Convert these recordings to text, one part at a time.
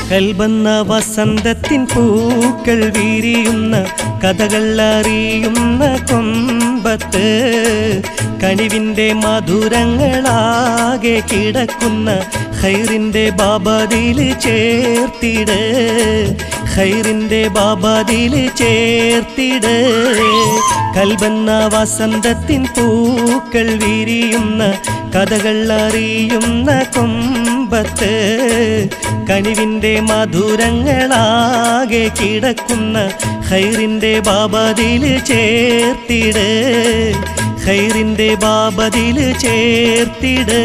കൽബന്ന വസന്തത്തിൻ പൂക്കൾ വീരിയുന്ന കഥകൾ അറിയുന്ന കൊമ്പത്ത് കണിവിൻ്റെ മധുരങ്ങളാകെ കിടക്കുന്ന ഹൈറിൻ്റെ ബാബതിൽ ചേർത്തിട് ഹൈറിൻ്റെ ബാബതിൽ ചേർത്തിട് കൽബന്ന വസന്തത്തിൻ പൂക്കൾ വിരിയുന്ന കഥകൾ അറിയുന്ന കൊമ്പത്ത് കണിവിൻ്റെ മധുരങ്ങളാകെ കിടക്കുന്ന ഹൈറിൻ്റെ ബാബതിൽ ചേർത്തിട് ഹൈറിൻ്റെ ബാബതിൽ ചേർത്തിട്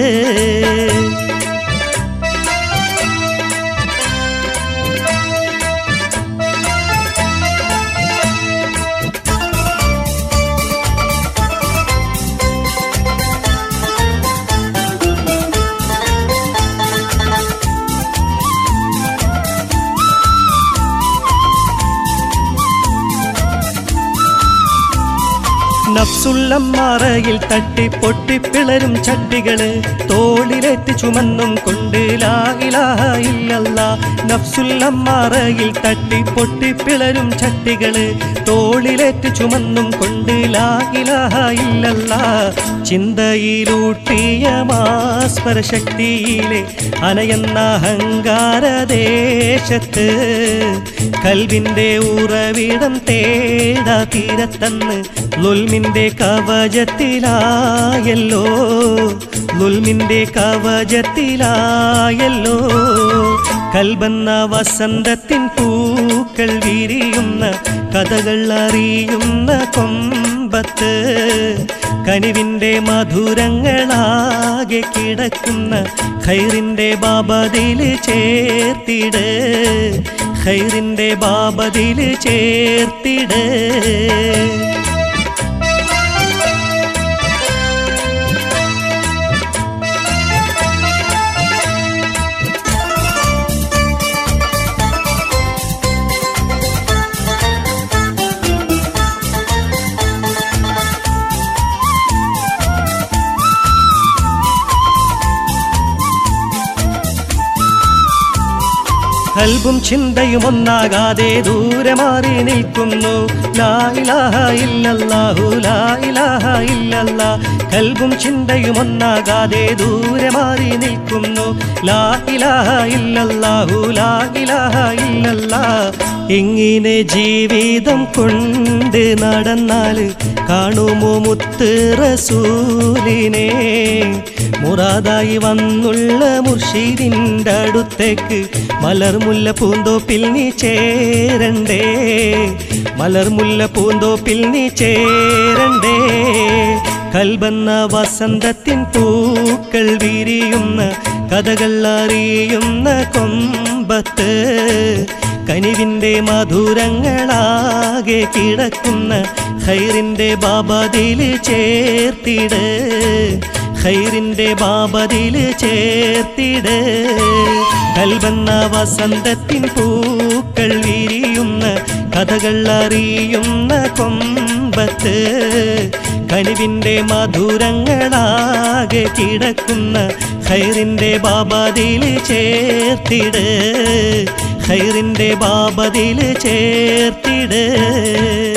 നഫ്സുള്ളമ്മറയിൽ തട്ടി പൊട്ടിപ്പിളരും ചട്ടികള് തോളിലേറ്റ് ചുമന്നും കൊണ്ട് ലായിലാഹ ഇല്ലല്ല നഫ്സുള്ളമ്മറയിൽ തട്ടി പൊട്ടിപ്പിളരും ചട്ടികള് തോളിലേറ്റ് ചുമന്നും കൊണ്ട് ലായിലാഹ ഇല്ലല്ല ചിന്തയിലൂട്ടിയ മാസ്മരശക്തിയിലെ അനയുന്ന അഹങ്കാരദേശത്ത് കൽവിൻ്റെ ഉറവിടം തേടാ തീരത്തന്ന് ലുൽമിൻ്റെ കവചത്തിലായല്ലോ ലുൽമിൻ്റെ കവചത്തിലായല്ലോ കൽബന്ന വസന്തത്തിൻ പൂക്കൾ വിരിയുന്ന കഥകൾ അറിയുന്ന കൊമ്പത്ത് കനിവിൻ്റെ മധുരങ്ങളാകെ കിടക്കുന്ന ഖൈറിൻ്റെ ബാബതിൽ ചേർത്തിട് ഖൈറിൻ്റെ ബാബതിൽ ചേർത്തിട് കൽബും ചിന്തയും ഒന്നാകാതെ ദൂരെ മാറി നിൽക്കുന്നു ലായിലാഹ ഇല്ലല്ലാഹു ലായിലാഹ ഇല്ലല്ല കൽബും ചിന്തയും ഒന്നാകാതെ ദൂരെ മാറി നിൽക്കുന്നു ലായിലാഹ ഇല്ലല്ലാഹു ലായിലാഹ ഇല്ലല്ല ഇങ്ങനെ ജീവിതം കൊണ്ട് നടന്നാൽ കാണുമോ മുത്ത് റസൂലിനെ മുറാദായി വന്നുള്ള മുർഷിദിൻ്റെ അടുത്തേക്ക് മലർമുല്ല പൂന്തോപ്പിൽ നീ ചേരണ്ടേ മലർമുല്ല പൂന്തോപ്പിൽ നീ ചേരണ്ടേ കൽബന്ന വസന്തത്തിൻ പൂക്കൾ വിരിയുന്ന കഥകൾ അറിയുന്ന കൊമ്പത്ത് കനിവിൻ്റെ മധുരങ്ങളാകെ കിടക്കുന്ന ഹൈറിൻ്റെ ബാബതിൽ ചേർത്തിട് ഹൈറിൻ്റെ ബാബതിൽ ചേർത്തിട് കൽവന്ന വസന്തത്തിൻ പൂക്കൾ വിരിയുന്ന കഥകൾ അറിയുന്ന കൊമ്പത്ത് കനിവിൻ്റെ മധുരങ്ങളാകെ കിടക്കുന്ന ഹൈറിൻ്റെ ബാബതിൽ ചേർത്തിട് ഹൈറിൻ്റെ ബാബതിൽ ചേർത്തിട്